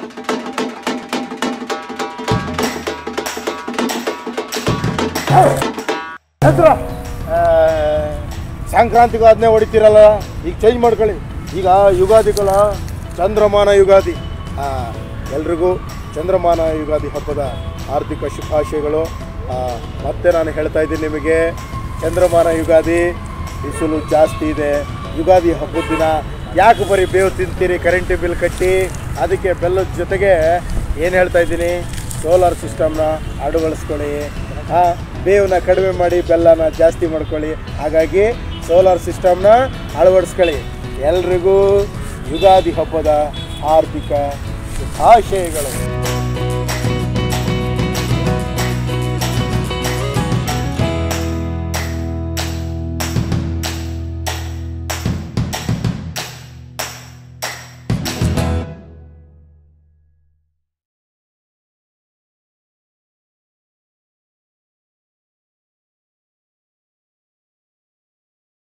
ಹೆಸ್ರು? ಆ, ಸಂಕ್ರಾಂತಿಗೂ ಅದನ್ನೇ ಹೊಡಿತೀರಲ್ಲ ಈಗ ಚೇಂಜ್ ಮಾಡ್ಕೊಳ್ಳಿ ಈಗ ಯುಗಾದಿಗಳ ಚಂದ್ರಮಾನ ಯುಗಾದಿ ಆ, ಎಲ್ರಿಗೂ ಚಂದ್ರಮಾನ ಯುಗಾದಿ ಹಬ್ಬದ ಆರ್ಥಿಕ ಶುಭಾಶಯಗಳು ಆ, ಮತ್ತೆ ನಾನು ಹೇಳ್ತಾ ಇದ್ದೀನಿ ನಿಮಗೆ ಚಂದ್ರಮಾನ ಯುಗಾದಿ ಬಿಸಿಲು ಜಾಸ್ತಿ ಇದೆ ಯುಗಾದಿ ಹಬ್ಬದ ದಿನ ಯಾಕೆ ಬರೀ ಬೇವು ತಿಂತೀರಿ ಕರೆಂಟ್ ಬಿಲ್ ಕಟ್ಟಿ ಅದಕ್ಕೆ ಬೆಲ್ಲದ ಜೊತೆಗೆ ಏನು ಹೇಳ್ತಾ ಇದ್ದೀನಿ ಸೋಲಾರ್ ಸಿಸ್ಟಮ್ನ ಅಳವಡಿಸ್ಕೊಳ್ಳಿ ಆ, ಬೇವನ್ನ ಕಡಿಮೆ ಮಾಡಿ ಬೆಲ್ಲನ ಜಾಸ್ತಿ ಮಾಡ್ಕೊಳ್ಳಿ ಹಾಗಾಗಿ ಸೋಲಾರ್ ಸಿಸ್ಟಮ್ನ ಅಳವಡಿಸ್ಕೊಳ್ಳಿ ಎಲ್ರಿಗೂ ಯುಗಾದಿ ಹಬ್ಬದ ಆರ್ಥಿಕ ಶುಭಾಶಯಗಳು